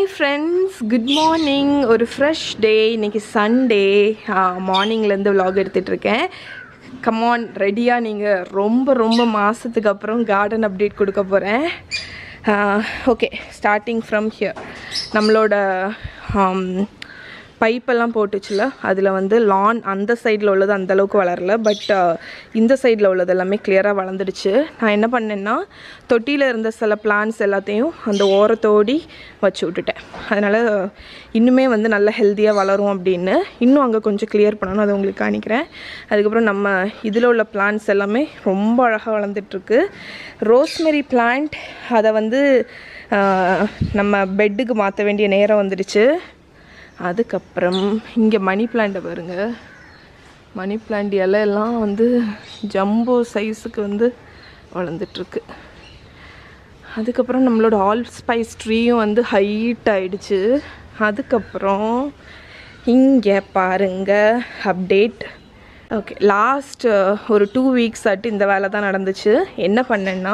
hi friends good morning ஒரு fresh day இன்னைக்கு Sunday மார்னிங்லேருந்து vlog எடுத்துட்டு இருக்கேன் கமான் ரெடியாக நீங்கள் ரொம்ப ரொம்ப மாதத்துக்கு அப்புறம் கார்டன் அப்டேட் கொடுக்க போகிறேன் ஓகே ஸ்டார்டிங் ஃப்ரம் ஹியர் நம்மளோட பைப்பெல்லாம் போட்டுச்சுல அதில் வந்து லான் அந்த சைடில் உள்ளது அந்த அளவுக்கு வளரல பட் இந்த சைடில் உள்ளது எல்லாமே கிளியராக வளர்ந்துடுச்சு நான் என்ன பண்ணேன்னா தொட்டியில் இருந்த சில பிளான்ஸ் எல்லாத்தையும் அந்த ஓரத்தோடி வச்சு விட்டுட்டேன் அதனால் இன்னுமே வந்து நல்ல ஹெல்த்தியாக வளரும் அப்படின்னு இன்னும் அங்கே கொஞ்சம் கிளியர் பண்ணணும் அதை உங்களுக்கு காணிக்கிறேன் அதுக்கப்புறம் நம்ம இதில் உள்ள பிளான்ஸ் எல்லாமே ரொம்ப அழகாக வளர்ந்துட்டுருக்கு ரோஸ்மெரி பிளான்ட் அதை வந்து ஆஹ், நம்ம பெட்டுக்கு மாற்ற வேண்டிய நேரம் வந்துடுச்சு அதுக்கப்புறம் இங்கே மணி பிளான்ட்டை பாருங்க மணி பிளான்ட் இலையெல்லாம் வந்து ஜம்போ சைஸுக்கு வந்து வளர்ந்துட்டுருக்கு அதுக்கப்புறம் நம்மளோட ஆல் ஸ்பைஸ் ட்ரீயும் வந்து ஹைட் ஆயிடுச்சு அதுக்கப்புறம் இங்கே பாருங்க அப்டேட் ஓகே லாஸ்ட் ஒரு டூ வீக்ஸ் ஆட்டு இந்த வேலை தான் நடந்துச்சு என்ன பண்ணேன்னா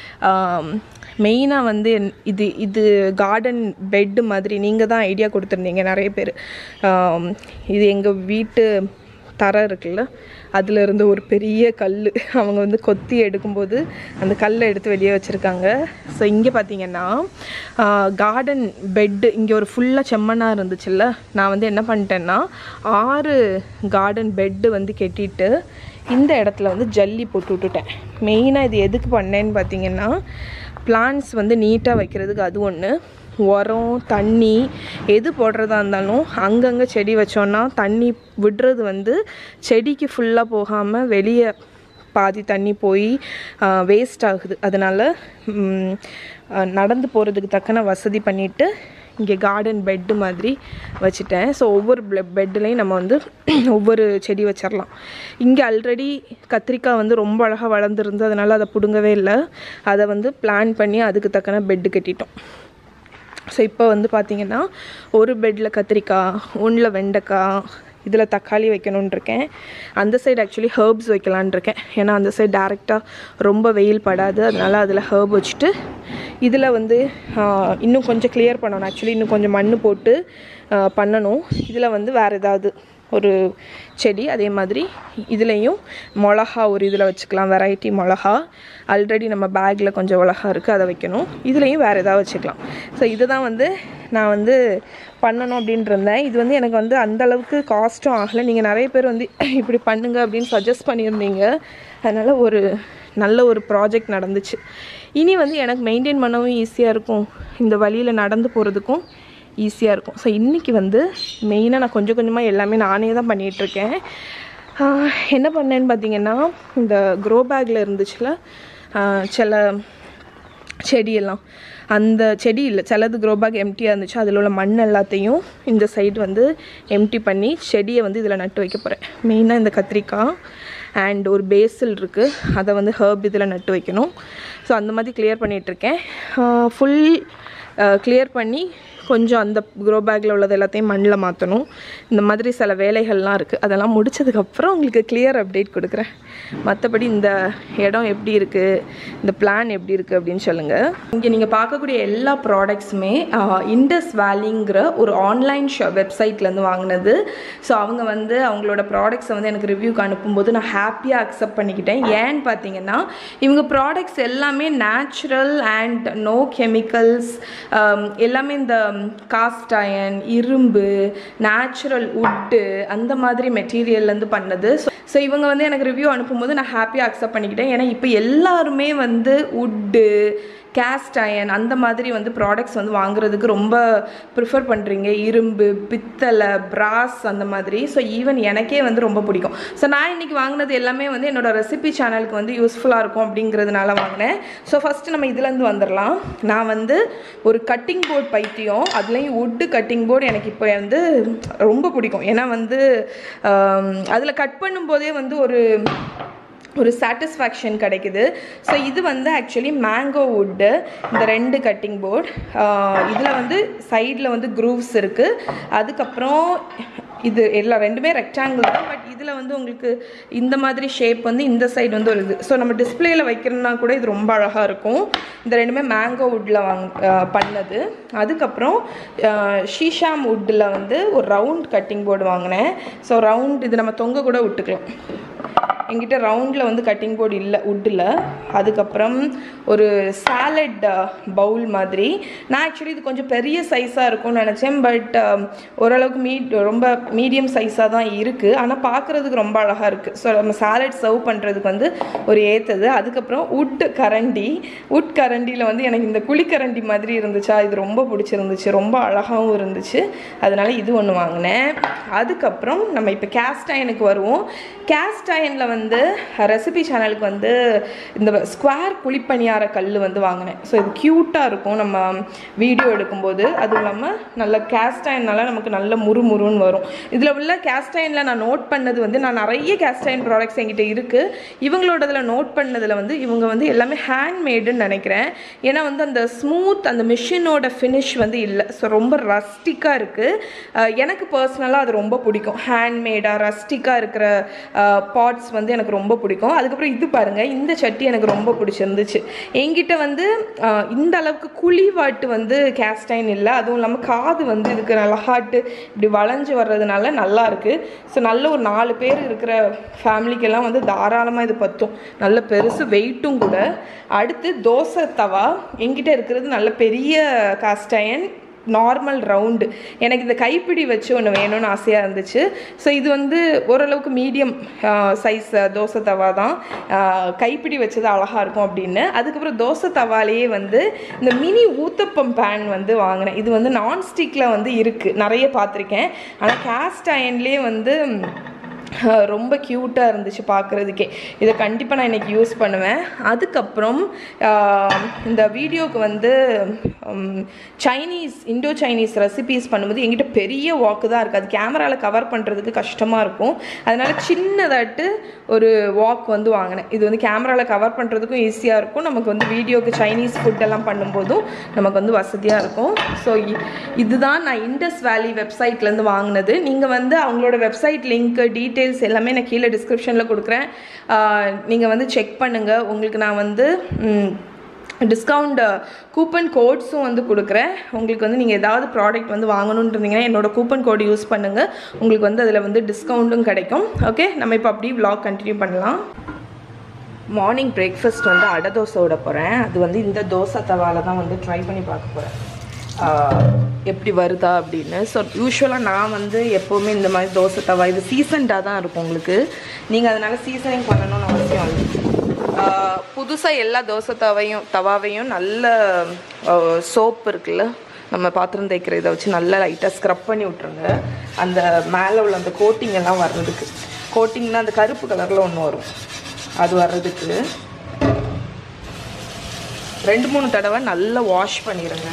மெயினாக வந்து என்- இது இது கார்டன் பெட்டு மாதிரி நீங்கள் தான் ஐடியா கொடுத்துருந்தீங்க நிறைய பேர் ஆம், இது எங்கள் வீட்டு தரை இருக்குல்ல அதில் இருந்த ஒரு பெரிய கல் அவங்க வந்து கொத்தி எடுக்கும்போது அந்த கல்லை எடுத்து வெளியே வச்சுருக்காங்க ஸோ இங்கே பார்த்தீங்கன்னா கார்டன் பெட்டு இங்கே ஒரு ஃபுல்லாக செம்மண்ணாக இருந்துச்சுல்ல நான் வந்து என்ன பண்ணிட்டேன்னா ஆறு கார்டன் பெட்டு வந்து கெட்டிட்டு இந்த இடத்துல வந்து ஜல்லி போட்டு விட்டுட்டேன் மெயினாக இது எதுக்கு பண்ணேன்னு பார்த்தீங்கன்னா பிளான்ஸ் வந்து நீட்டாக வைக்கிறதுக்கு அது ஒன்று உரம் தண்ணி எது போடுறதா இருந்தாலும் அங்கங்கே செடி வச்சோன்னா தண்ணி விடுறது வந்து செடிக்கு ஃபுல்லாக போகாமல் வெளியே பாதி தண்ணி போய் வேஸ்ட் ஆகுது அதனால் ம், ஆ, நடந்து போகிறதுக்கு தக்கன வசதி பண்ணிவிட்டு இங்கே கார்டன் பெட்டு மாதிரி வச்சுட்டேன் ஸோ ஒவ்வொரு பெட்டுலேயும் நம்ம வந்து ஒவ்வொரு செடி வச்சிடலாம் இங்கே ஆல்ரெடி கத்திரிக்காய் வந்து ரொம்ப அழகாக வளர்ந்துருந்து அதனால் அதை பிடுங்கவே இல்லை அதை வந்து பிளான் பண்ணி அதுக்கு தக்கன பெட்டு கட்டிட்டோம் ஸோ இப்போ வந்து பார்த்தீங்கன்னா ஒரு பெட்டில் கத்திரிக்காய் ஒன்றில் வெண்டைக்காய் இதில் தக்காளி வைக்கணும்னு இருக்கேன் அந்த சைடு ஆக்சுவலி ஹர்ப்ஸ் வைக்கலான்னு இருக்கேன் ஏன்னா அந்த சைடு டேரெக்டாக ரொம்ப வெயில் படாது அதனால் அதில் ஹர்ப் வச்சுட்டு இதில் வந்து ஆஹ், இன்னும் கொஞ்சம் கிளியர் பண்ணணும் ஆக்சுவலி இன்னும் கொஞ்சம் மண் போட்டு ஆஹ், பண்ணணும் இதில் வந்து வேறு ஏதாவது ஒரு செடி அதே மாதிரி இதுலேயும் மிளகா ஒரு இதில் வச்சுக்கலாம் வெரைட்டி மிளகா ஆல்ரெடி நம்ம பேக்கில் கொஞ்சம் மிளகா இருக்குது அதை வைக்கணும் இதுலேயும் வேறு ஏதாவது வச்சுக்கலாம் ஸோ இதை தான் வந்து நான் வந்து பண்ணணும் அப்படின்ட்டு இருந்தேன் இது வந்து எனக்கு வந்து அந்த அளவுக்கு காஸ்ட்டும் ஆகலை நீங்கள் நிறைய பேர் வந்து இப்படி பண்ணுங்க அப்படின்னு சஜஸ்ட் பண்ணியிருந்தீங்க அதனால் ஒரு நல்ல ஒரு ப்ராஜெக்ட் நடந்துச்சு இனி வந்து எனக்கு மெயின்டைன் பண்ணவும் ஈஸியாக இருக்கும் இந்த வழியில் நடந்து போகிறதுக்கும் ஈஸியாக இருக்கும் ஸோ இன்றைக்கி வந்து மெயினாக நான் கொஞ்சம் கொஞ்சமாக எல்லாமே நானே தான் பண்ணிகிட்ருக்கேன் என்ன பண்ணேன்னு பார்த்தீங்கன்னா இந்த க்ரோ பேக்கில் இருந்துச்சுல ஆஹ் சில செடியெல்லாம் அந்த செடி இல்லை சிலது க்ரோ பேக் எம்டியாக இருந்துச்சு அதில் உள்ள மண் எல்லாத்தையும் இந்த சைடு வந்து எம்டி பண்ணி செடியை வந்து இதில் நட்டு வைக்க போகிறேன் மெயினாக இந்த கத்திரிக்காய் அண்ட் ஒரு பேசில் இருக்குது அதை வந்து ஹர்ப் இதில் நட்டு வைக்கணும் ஸோ அந்த மாதிரி கிளியர் பண்ணிகிட்ருக்கேன் ஃபுல் கிளியர் பண்ணி கொஞ்சம் அந்த க்ரோ பேக்கில் உள்ளது எல்லாத்தையும் மண்ணில் மாற்றணும் இந்த மாதிரி சில வேலைகள்லாம் இருக்குது அதெல்லாம் முடிச்சதுக்கப்புறம் உங்களுக்கு கிளியர் அப்டேட் கொடுக்குறேன் மற்றபடி இந்த இடம் எப்படி இருக்குது இந்த பிளான் எப்படி இருக்குது அப்படின்னு சொல்லுங்கள் இங்கே நீங்கள் பார்க்கக்கூடிய எல்லா ப்ராடக்ட்ஸுமே இண்டஸ் வேலிங்கிற ஒரு ஆன்லைன் ஷோ வெப்சைட்லேருந்து வாங்கினது ஸோ அவங்க வந்து அவங்களோட ப்ராடக்ட்ஸை வந்து எனக்கு ரிவ்யூக்கு அனுப்பும்போது நான் ஹாப்பியாக அக்செப்ட் பண்ணிக்கிட்டேன் ஏன்னு பார்த்தீங்கன்னா இவங்க ப்ராடக்ட்ஸ் எல்லாமே நேச்சுரல் அண்ட் நோ கெமிக்கல்ஸ் எல்லாமே இந்த காஸ்ட் அயன் இரும்பு நேச்சுரல் உட்டு அந்த மாதிரி மெட்டீரியல்லேருந்து பண்ணது ஸோ இவங்க வந்து எனக்கு ரிவ்யூ அனுப்பும்போது நான் ஹாப்பியாக அக்செப்ட் பண்ணிக்கிட்டேன் ஏன்னா இப்போ எல்லாருமே வந்து உட்டு கேஸ்ட் அயன் அந்த மாதிரி வந்து ப்ராடக்ட்ஸ் வந்து வாங்குறதுக்கு ரொம்ப ப்ரிஃபர் பண்ணுறீங்க இரும்பு பித்தளை பிராஸ் அந்த மாதிரி ஸோ ஈவன் எனக்கே வந்து ரொம்ப பிடிக்கும் ஸோ நான் இன்றைக்கி வாங்கினது எல்லாமே வந்து என்னோட ரெசிபி சேனலுக்கு வந்து யூஸ்ஃபுல்லாக இருக்கும் அப்படிங்கிறதுனால வாங்கினேன் ஸோ ஃபஸ்ட்டு நம்ம இதுலேருந்து வந்துடலாம் நான் வந்து ஒரு கட்டிங் போர்ட் பைத்தியம் அதுலேயும் உட்டு கட்டிங் போர்டு எனக்கு இப்போ வந்து ரொம்ப பிடிக்கும் ஏன்னா வந்து அதில் கட் பண்ணும்போதே வந்து ஒரு ஒரு சாட்டிஸ்ஃபேக்ஷன் கிடைக்குது ஸோ இது வந்து ஆக்சுவலி மேங்கோ வுட்டு இந்த ரெண்டு கட்டிங் போர்ட் இதில் வந்து சைடில் வந்து க்ரூவ்ஸ் இருக்குது அதுக்கப்புறம் இது எல்லா ரெண்டுமே ரெக்டாங்கிள் தான் பட் இதில் வந்து உங்களுக்கு இந்த மாதிரி ஷேப் வந்து இந்த சைடு வந்து வருது ஸோ நம்ம டிஸ்பிளேயில் வைக்கிறோம்னா கூட இது ரொம்ப அழகாக இருக்கும் இந்த ரெண்டுமே மேங்கோ வுட்டில் வாங் அஹ் பண்ணது அதுக்கப்புறம் ஷீஷாம் வுட்டில் வந்து ஒரு ரவுண்ட் கட்டிங் போர்டு வாங்கினேன் ஸோ ரவுண்ட் இது நம்ம தொங்க கூட விட்டுக்கலாம் என்கிட்ட ரவுண்டில் வந்து கட்டிங் போர்டு இல்லை வுட்டில் அதுக்கப்புறம் ஒரு சாலட் பவுல் மாதிரி நான் ஆக்சுவலி இது கொஞ்சம் பெரிய சைஸாக இருக்கும்னு நினச்சேன் பட் ஓரளவுக்கு மீ ரொம்ப மீடியம் சைஸாக தான் இருக்குது ஆனால் பார்க்குறதுக்கு ரொம்ப அழகாக இருக்குது ஸோ நம்ம சாலட் சர்வ் பண்ணுறதுக்கு வந்து ஒரு ஏற்றது அதுக்கப்புறம் உட் கரண்டி உட் கரண்டியில் வந்து எனக்கு இந்த குழிக்கரண்டி மாதிரி இருந்துச்சா இது ரொம்ப பிடிச்சிருந்துச்சு ரொம்ப அழகாகவும் இருந்துச்சு அதனால இது ஒன்று வாங்கினேன் அதுக்கப்புறம் நம்ம இப்போ கேஸ்ட் அயனுக்கு வருவோம் கேஸ்ட் அயனில் வந்து ரெசிபி சேனலுக்கு வந்து இந்த ஸ்கொயர் குழிப்பணியார கல் வந்து வாங்கினேன் ஸோ இது க்யூட்டாக இருக்கும் நம்ம வீடியோ எடுக்கும்போது அதுவும் இல்லாமல் நல்ல கேஸ்ட் அயன்னால நமக்கு நல்ல முறு முருன்னு வரும் இதில் உள்ள கேஸ்ட் அயனில் நான் நோட் பண்ணது வந்து நான் நிறைய கேஸ்ட் அயன் ப்ராடக்ட்ஸ் என்கிட்ட இருக்குது இவங்களோடதில் நோட் பண்ணதில் வந்து இவங்க வந்து எல்லாமே ஹேண்ட்மேடுன்னு நினைக்கிறேன் ஏன்னா வந்து அந்த ஸ்மூத் அந்த மிஷினோட ஃபினிஷ் வந்து இல்லை ஸோ ரொம்ப ரஸ்டிக்காக இருக்குது எனக்கு பர்சனலாக அது ரொம்ப பிடிக்கும் ஹேண்ட்மேடாக ரஸ்டிக்காக இருக்கிற பாட்ஸ் வந்து எனக்கு ரொம்ப பிடிக்கும் அதுக்கப்புறம் இது பாருங்கள் இந்த சட்டி எனக்கு ரொம்ப பிடிச்சிருந்துச்சு என்கிட்ட வந்து அஹ், இந்த அளவுக்கு குழிவாட்டு வந்து கேஸ்டைன் இல்லை அதுவும் இல்லாமல் காது வந்து இதுக்கு நல்லா ஹாட்டு இப்படி வளைஞ்சு வர்றதுனால நல்லா இருக்கு ஸோ நல்ல ஒரு நாலு பேர் இருக்கிற ஃபேமிலிக்கெல்லாம் வந்து தாராளமாக இது பத்தும் நல்ல பெருசு வெயிட்டும் கூட அடுத்து தோசை தவா என்கிட்ட இருக்கிறது நல்ல பெரிய காஸ்டைன் நார்மல் ரவுண்டு எனக்கு இந்த கைப்பிடி வச்சு ஒன்று வேணும்னு ஆசையாக இருந்துச்சு ஸோ இது வந்து ஓரளவுக்கு மீடியம் சைஸ் தோசை தவா தான் ஆஹ் கைப்பிடி வச்சது அழகாக இருக்கும் அப்படின்னு அதுக்கப்புறம் தோசை தவாலேயே வந்து இந்த மினி ஊத்தப்பம் பேன் வந்து வாங்கினேன் இது வந்து நான்ஸ்டிக்கில் வந்து இருக்குது நிறைய பார்த்துருக்கேன் ஆனால் கேஸ்ட் அயன்லேயே வந்து அஹ் ரொம்ப க்யூட்டாக இருந்துச்சு பார்க்குறதுக்கே இதை கண்டிப்பாக நான் இன்றைக்கி யூஸ் பண்ணுவேன் அதுக்கப்புறம் ஆஹ் இந்த வீடியோவுக்கு வந்து உம், சைனீஸ் இண்டோ சைனீஸ் ரெசிபீஸ் பண்ணும்போது எங்கிட்ட பெரிய வாக்கு தான் இருக்குது அது கேமராவில் கவர் பண்ணுறதுக்கு கஷ்டமாக இருக்கும் அதனால் சின்னதாட்டு ஒரு வாக் வந்து வாங்கினேன் இது வந்து கேமராவில் கவர் பண்ணுறதுக்கும் ஈஸியாக இருக்கும் நமக்கு வந்து வீடியோக்கு சைனீஸ் ஃபுட் எல்லாம் பண்ணும்போதும் நமக்கு வந்து வசதியாக இருக்கும் ஸோ இதுதான் நான் இண்டஸ் வேலி வெப்சைட்லேருந்து வாங்கினது நீங்கள் வந்து அவங்களோட வெப்சைட் லிங்க் டீட்டெயில்ஸ் எல்லாமே நான் கீழே டிஸ்கிரிப்ஷனில் கொடுக்குறேன் நீங்கள் வந்து செக் பண்ணுங்கள் உங்களுக்கு நான் வந்து டிஸ்கவுண்ட் கூப்பன் கோட்ஸும் வந்து கொடுக்குறேன் உங்களுக்கு வந்து நீங்கள் ஏதாவது ப்ராடக்ட் வந்து வாங்கணும்னு இருந்தீங்கன்னா என்னோட கூப்பன் கோட் யூஸ் பண்ணுங்கள் உங்களுக்கு வந்து அதில் வந்து டிஸ்கவுண்ட்டும் கிடைக்கும் ஓகே நம்ம இப்போ அப்படியே vlog கண்டினியூ பண்ணலாம் மார்னிங் பிரேக்ஃபாஸ்ட் வந்து அடை தோசை விட போகிறேன் அது வந்து இந்த தோசை தவால தான் வந்து ட்ரை பண்ணி பார்க்க போகிறேன் எப்படி வருதா அப்படின்னு ஸோ யூஸ்வலாக நான் வந்து எப்போவுமே இந்த மாதிரி தோசை தவா இது சீசன்டாக தான் இருக்கும் உங்களுக்கு நீங்கள் அதனால் சீசனிங் பண்ணணும்னு அவசியம் இல்லை புதுசாக எல்லா தோசை தவையும் தவாவையும் நல்ல சோப் இருக்குல்ல நம்ம பாத்திரம் தேய்க்கிற இதை வச்சு நல்லா லைட்டாக ஸ்க்ரப் பண்ணி விட்ருங்க அந்த மேலே உள்ள அந்த கோட்டிங் எல்லாம் வர்றதுக்கு கோட்டிங்னா அந்த கருப்பு கலரில் ஒன்று வரும் அது வர்றதுக்கு ரெண்டு மூணு தடவை நல்லா வாஷ் பண்ணிடுங்க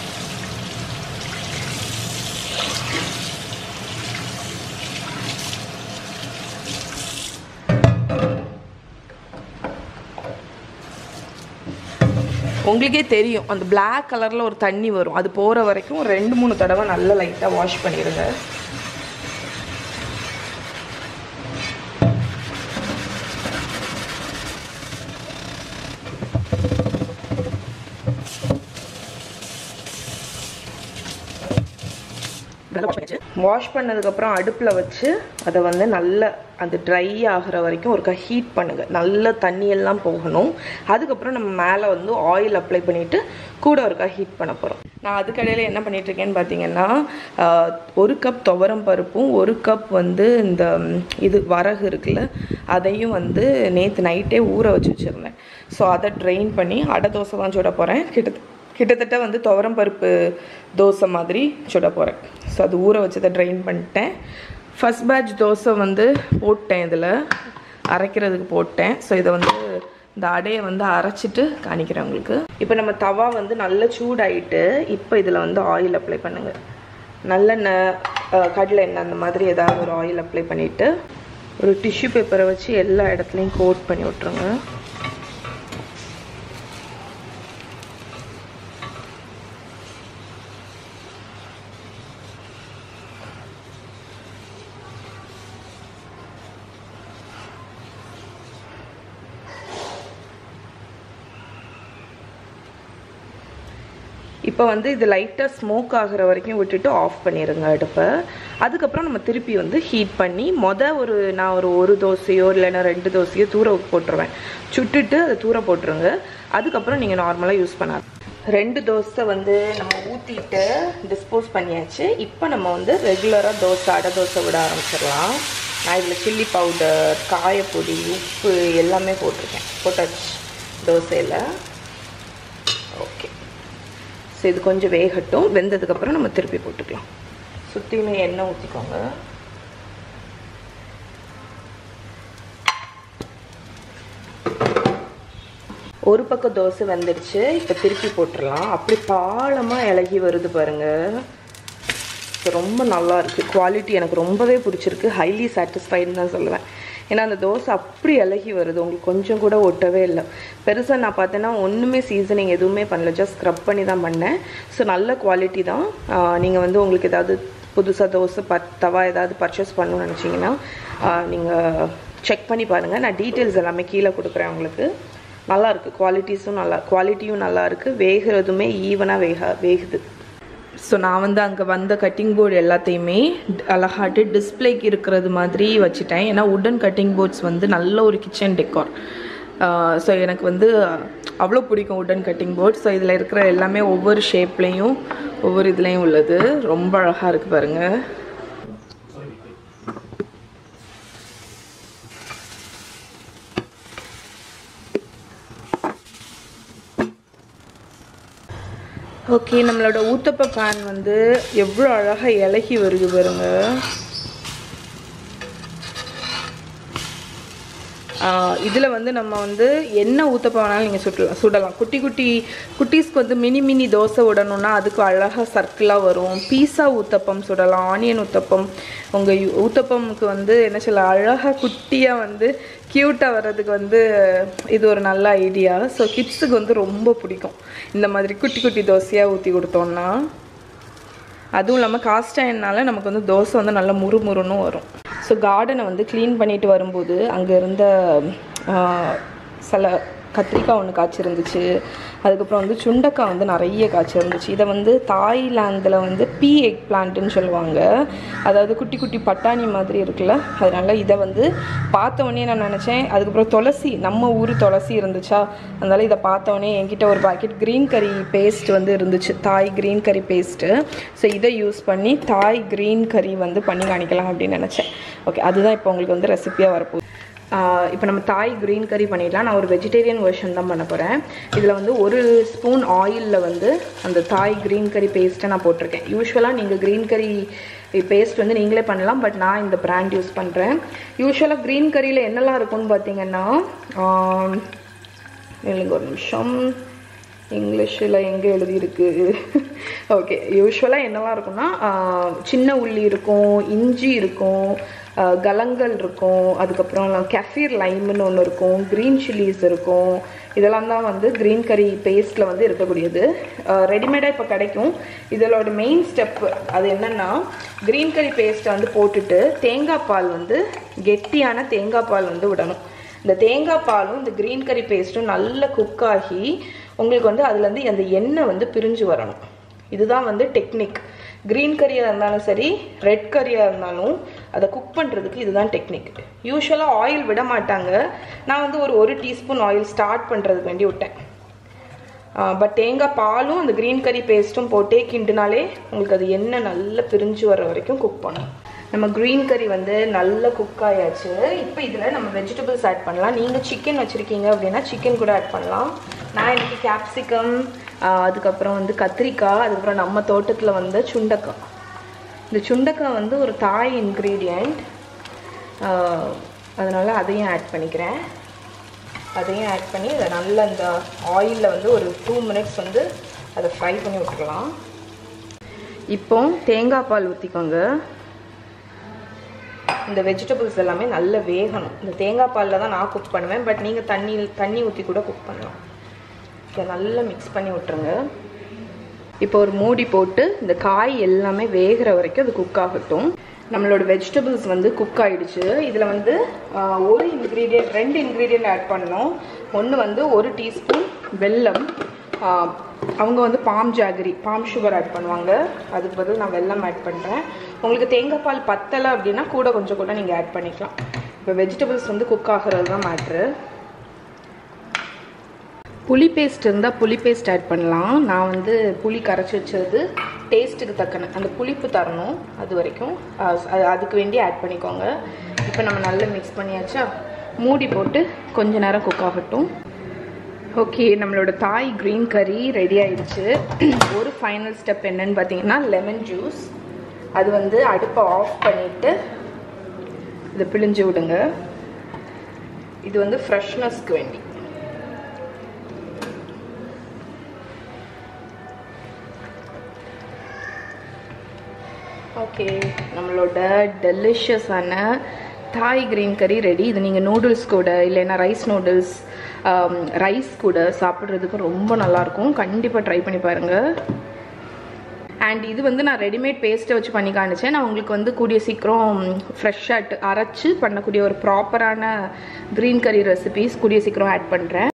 உங்களுக்கே தெரியும் அந்த Black கலரில் ஒரு தண்ணி வரும் அது போகிற வரைக்கும் ஒரு ரெண்டு மூணு தடவை நல்லா லைட்டாக வாஷ் பண்ணிடுங்க வாஷ் பண்ணதுக்கப்புறம் அடுப்பில் வச்சு அதை வந்து நல்லா அது ட்ரை ஆகிற வரைக்கும் ஒருக்கா ஹீட் பண்ணுங்கள் நல்ல தண்ணியெல்லாம் போகணும் அதுக்கப்புறம் நம்ம மேலே வந்து ஆயில் அப்ளை பண்ணிவிட்டு கூட ஒருக்கா ஹீட் பண்ண போகிறோம் நான் அதுக்கடையில் என்ன பண்ணிட்டு இருக்கேன்னு பார்த்தீங்கன்னா ஆஹ், ஒரு கப் துவரம் பருப்பும் ஒரு கப் வந்து இந்த ம், இது வரகு இருக்குல்ல அதையும் வந்து நேற்று நைட்டே ஊற வச்சு வச்சுருந்தேன் ஸோ அதை ட்ரெயின் பண்ணி அடை தோசை தான் சுட போகிறேன் கிட்டத்தட்ட கிட்டத்தட்ட வந்து துவரம் பருப்பு தோசை மாதிரி சுட போகிறேன் ஸோ அது ஊற வச்சதை ட்ரெயின் பண்ணிட்டேன் ஃபஸ்ட் பேட்ச் தோசை வந்து போட்டேன் இதில் அரைக்கிறதுக்கு போட்டேன் ஸோ இதை வந்து இந்த அடையை வந்து அரைச்சிட்டு காணிக்கிறேன் உங்களுக்கு இப்போ நம்ம தவா வந்து நல்ல சூடாயிட்டு இப்போ இதில் வந்து ஆயில் அப்ளை பண்ணுங்கள் நல்லெண்ணெய் அஹ், கடலை எண்ணெய் அந்த மாதிரி ஏதாவது ஒரு ஆயில் அப்ளை பண்ணிவிட்டு ஒரு டிஷ்யூ பேப்பரை வச்சு எல்லா இடத்துலையும் கோட் பண்ணி விட்ருங்க இப்போ வந்து இது லைட்டாக ஸ்மோக் ஆகிற வரைக்கும் விட்டுட்டு ஆஃப் பண்ணிடுங்க அடுப்பை அதுக்கப்புறம் நம்ம திருப்பி வந்து ஹீட் பண்ணி மொதல் ஒரு நான் ஒரு ஒரு தோசையோ இல்லைன்னா ரெண்டு தோசையோ தூர போட்டுருவேன் சுட்டுட்டு அதை தூர போட்டுருங்க அதுக்கப்புறம் நீங்கள் நார்மலாக யூஸ் பண்ணலாம் ரெண்டு தோசை வந்து நம்ம ஊற்றிட்டு டிஸ்போஸ் பண்ணியாச்சு இப்போ நம்ம வந்து ரெகுலராக தோசை அடை தோசை விட ஆரம்பிச்சிடலாம் நான் இதில் சில்லி பவுடர் காயப்பொடி உப்பு எல்லாமே போட்டிருக்கேன் போட்டாச்சு தோசையில் ஓகே ஸோ இது கொஞ்சம் வேகட்டும் வெந்ததுக்கப்புறம் நம்ம திருப்பி போட்டுக்கலாம் சுற்றியுமே எண்ணெய் ஊற்றிக்கோங்க ஒரு பக்கம் தோசை வெந்துடுச்சு இப்போ திருப்பி போட்டுடலாம் அப்படி பாலமாக இலகி வருது பாருங்க ஸோ ரொம்ப நல்லா இருக்குது குவாலிட்டி எனக்கு ரொம்பவே பிடிச்சிருக்கு ஹைலி சாட்டிஸ்ஃபைடுன்னு தான் சொல்லுவேன் ஏன்னா அந்த தோசை அப்படி இலகி வருது உங்களுக்கு கொஞ்சம் கூட ஒட்டவே இல்லை பெருசாக நான் பார்த்தேன்னா ஒன்றுமே சீசனிங் எதுவுமே பண்ணல ஜஸ்ட் ஸ்க்ரப் பண்ணி தான் பண்ணேன் ஸோ நல்ல குவாலிட்டி தான் நீங்கள் வந்து உங்களுக்கு ஏதாவது புதுசாக தோசை ப தவா ஏதாவது பர்ச்சேஸ் பண்ணணும்னு நினச்சிங்கன்னா நீங்கள் செக் பண்ணி பாருங்கள் நான் டீட்டெயில்ஸ் எல்லாமே கீழே கொடுக்குறேன் உங்களுக்கு நல்லா இருக்குது குவாலிட்டிஸும் நல்லா குவாலிட்டியும் நல்லா இருக்குது வேகிறதுமே ஈவனாக வேக வேகுது ஸோ நான் வந்து அங்கே வந்த கட்டிங் போர்டு எல்லாத்தையுமே அழகாட்டு டிஸ்பிளேக்கு இருக்கிறது மாதிரி வச்சுட்டேன் ஏன்னா உடன் கட்டிங் போர்ட்ஸ் வந்து நல்ல ஒரு கிச்சன் டெக்கார் ஸோ எனக்கு வந்து அவ்வளோ பிடிக்கும் உடன் கட்டிங் போர்ட் ஸோ இதில் இருக்கிற எல்லாமே ஒவ்வொரு ஷேப்லேயும் ஒவ்வொரு இதுலேயும் உள்ளது ரொம்ப அழகாக இருக்குது பாருங்கள் ஓகே நம்மளோட ஊத்தப்ப பேன் வந்து எவ்வளோ அழகாக இலகி வருது பாருங்க இதில் வந்து நம்ம வந்து என்ன ஊத்தப்பம் வேணாலும் நீங்கள் சுடலாம் சுடலாம் குட்டி குட்டி குட்டீஸ்க்கு வந்து மினி மினி தோசை விடணும்னா அதுக்கு அழகாக சர்க்கிளாக வரும் பீஸா ஊத்தப்பம் சுடலாம் ஆனியன் ஊத்தப்பம் உங்கள் ஊத்தப்பமுக்கு வந்து என்ன சொல்ல அழகாக குட்டியாக வந்து க்யூட்டாக வர்றதுக்கு வந்து இது ஒரு நல்ல ஐடியா ஸோ கிட்ஸுக்கு வந்து ரொம்ப பிடிக்கும் இந்த மாதிரி குட்டி குட்டி தோசையாக ஊற்றி கொடுத்தோன்னா அதுவும் இல்லாமல் காஸ்ட் அயன்னால நமக்கு வந்து தோசை வந்து நல்லா முறுமுறுன்னு வரும் ஸோ கார்டனை வந்து க்ளீன் பண்ணிட்டு வரும்போது அங்கே இருந்த சில கத்திரிக்காய் ஒன்று காய்ச்சிருந்துச்சு அதுக்கப்புறம் வந்து சுண்டக்காய் வந்து நிறைய காய்ச்சிருந்துச்சு இதை வந்து தாய்லாந்தில் வந்து பீ எக் பிளான்ட்டுன்னு சொல்லுவாங்க அதாவது குட்டி குட்டி பட்டாணி மாதிரி இருக்குல்ல அதனால இதை வந்து பார்த்த உடனே நான் நினச்சேன் அதுக்கப்புறம் துளசி நம்ம ஊர் துளசி இருந்துச்சா அதனால இதை பார்த்த உடனே என்கிட்ட ஒரு பாக்கெட் க்ரீன் கறி பேஸ்ட் வந்து இருந்துச்சு தாய் க்ரீன் கறி பேஸ்ட்டு ஸோ இதை யூஸ் பண்ணி தாய் க்ரீன் கறி வந்து பண்ணி காணிக்கலாம் அப்படின்னு நினச்சேன் ஓகே அதுதான் இப்போ உங்களுக்கு வந்து ரெசிபியாக வரப்போகுது இப்போ நம்ம தாய் க்ரீன் கறி பண்ணிடலாம் நான் ஒரு வெஜிடேரியன் வெர்ஷன் தான் பண்ண போகிறேன் இதில் வந்து ஒரு ஸ்பூன் ஆயிலில் வந்து அந்த தாய் க்ரீன் கறி பேஸ்ட்டை நான் போட்டிருக்கேன் யூஸ்வலாக நீங்கள் க்ரீன் கறி பேஸ்ட் வந்து நீங்களே பண்ணலாம் பட் நான் இந்த பிராண்ட் யூஸ் பண்ணுறேன் யூஸ்வலாக க்ரீன் கறியில் என்னெல்லாம் இருக்கும்னு பார்த்தீங்கன்னா இல்லைங்க ஒரு நிமிஷம் இங்கிலீஷில் எங்கே எழுதியிருக்கு ஓகே யூஸ்வலாக என்னெல்லாம் இருக்கும்னா சின்ன உள்ளி இருக்கும் இஞ்சி இருக்கும் கலங்கள் இருக்கும் அதுக்கப்புறம் கெஃபீர் லைம்னு ஒன்று இருக்கும் க்ரீன் சில்லிஸ் இருக்கும் இதெல்லாம் தான் வந்து க்ரீன் கறி பேஸ்ட்டில் வந்து இருக்கக்கூடியது ரெடிமேடாக இப்போ கிடைக்கும் இதோட மெயின் ஸ்டெப் அது என்னென்னா க்ரீன் கறி பேஸ்ட்டை வந்து போட்டுட்டு தேங்காய் பால் வந்து கெட்டியான தேங்காய் பால் வந்து விடணும் இந்த தேங்காய் பாலும் இந்த க்ரீன் கறி பேஸ்ட்டும் நல்லா குக் ஆகி உங்களுக்கு வந்து அதுலேருந்து அந்த எண்ணெய் வந்து பிரிஞ்சு வரணும் இதுதான் வந்து டெக்னிக் க்ரீன் கறியாக இருந்தாலும் சரி ரெட் கறியாக இருந்தாலும் அதை குக் பண்ணுறதுக்கு இதுதான் டெக்னிக் யூஸ்வலாக ஆயில் விட மாட்டாங்க நான் வந்து ஒரு ஒரு டீஸ்பூன் ஆயில் ஸ்டார்ட் பண்ணுறதுக்கு வேண்டி விட்டேன் பட் தேங்காய் பாலும் அந்த க்ரீன் கறி பேஸ்ட்டும் போட்டே கிண்டுனாலே உங்களுக்கு அது எண்ணெய் நல்லா பிரிஞ்சு வர வரைக்கும் குக் பண்ணணும் நம்ம க்ரீன் கறி வந்து நல்லா குக் ஆயாச்சு இப்போ இதில் நம்ம வெஜிடபிள்ஸ் ஆட் பண்ணலாம் நீங்கள் சிக்கன் வச்சுருக்கீங்க அப்படின்னா சிக்கன் கூட ஆட் பண்ணலாம் நான் இன்னைக்கு கேப்சிகம் அதுக்கப்புறம் வந்து கத்திரிக்காய் அதுக்கப்புறம் நம்ம தோட்டத்தில் வந்து சுண்டக்காய் இந்த சுண்டக்காய் வந்து ஒரு தாய் இன்க்ரீடியண்ட் அதனால் அதையும் ஆட் பண்ணிக்கிறேன் அதையும் ஆட் பண்ணி அதை நல்லா இந்த ஆயிலில் வந்து ஒரு டூ மினிட்ஸ் வந்து அதை ஃப்ரை பண்ணி விட்டுக்கலாம் இப்போ தேங்காய் பால் ஊற்றிக்கோங்க இந்த வெஜிடபிள்ஸ் எல்லாமே நல்லா வேகணும் இந்த தேங்காய் பாலில் தான் நான் குக் பண்ணுவேன் பட் நீங்கள் தண்ணி தண்ணி ஊற்றி கூட குக் பண்ணலாம் இதை நல்லா மிக்ஸ் பண்ணி விட்டுருங்க இப்போ ஒரு மூடி போட்டு இந்த காய் எல்லாமே வேகிற வரைக்கும் அது குக் ஆகட்டும் நம்மளோட வெஜிடபிள்ஸ் வந்து குக் ஆகிடுச்சு இதில் வந்து ஒரு இன்க்ரீடியன்ட் ரெண்டு இன்க்ரீடியன்ட் ஆட் பண்ணணும் ஒன்று வந்து ஒரு டீஸ்பூன் வெல்லம் ஆஹ், அவங்க வந்து palm jaggery palm sugar add பண்ணுவாங்க அதுக்கு பதில் நான் வெல்லம் ஆட் பண்ணுறேன் உங்களுக்கு தேங்காய் பால் பத்தலை அப்படின்னா கூட கொஞ்சம் கூட நீங்கள் ஆட் பண்ணிக்கலாம் இப்போ வெஜிடபிள்ஸ் வந்து குக் ஆகிறது தான் மேட்ரு புளி பேஸ்ட் இருந்தால் புளி பேஸ்ட் ஆட் பண்ணலாம் நான் வந்து புளி கரைச்சி வச்சது டேஸ்ட்டுக்கு தக்கன அந்த புளிப்பு தரணும் அது வரைக்கும் அஹ் அது- அதுக்கு வேண்டி ஆட் பண்ணிக்கோங்க இப்போ நம்ம நல்லா மிக்ஸ் பண்ணியாச்சா மூடி போட்டு கொஞ்ச நேரம் குக் ஆகட்டும் ஓகே நம்மளோட தாய் க்ரீன் கறி ரெடி ஆயிடுச்சு ஒரு ஃபைனல் ஸ்டெப் என்னன்னு பார்த்தீங்கன்னா லெமன் ஜூஸ் அது வந்து அடுப்பை ஆஃப் பண்ணிவிட்டு இதை பிழிஞ்சு விடுங்க இது வந்து ஃப்ரெஷ்னஸ்க்கு வேண்டி ஓகே நம்மளோட டெலிஷியஸான தாய் கிரீன் கறி ரெடி இது நீங்கள் நூடுல்ஸ் கூட இல்லைன்னா ரைஸ் நூடுல்ஸ் ரைஸ் கூட சாப்பிட்றதுக்கு ரொம்ப நல்லாயிருக்கும் கண்டிப்பாக ட்ரை பண்ணி பாருங்கள் அண்ட் இது வந்து நான் ரெடிமேட் பேஸ்ட்டை வச்சு பண்ணி காணிச்சேன் நான் உங்களுக்கு வந்து கூடிய சீக்கிரம் ஃப்ரெஷ்ஷாக அரைச்சு பண்ணக்கூடிய ஒரு ப்ராப்பரான க்ரீன் கறி ரெசிபீஸ் கூடிய சீக்கிரம் ஆட் பண்ணுறேன்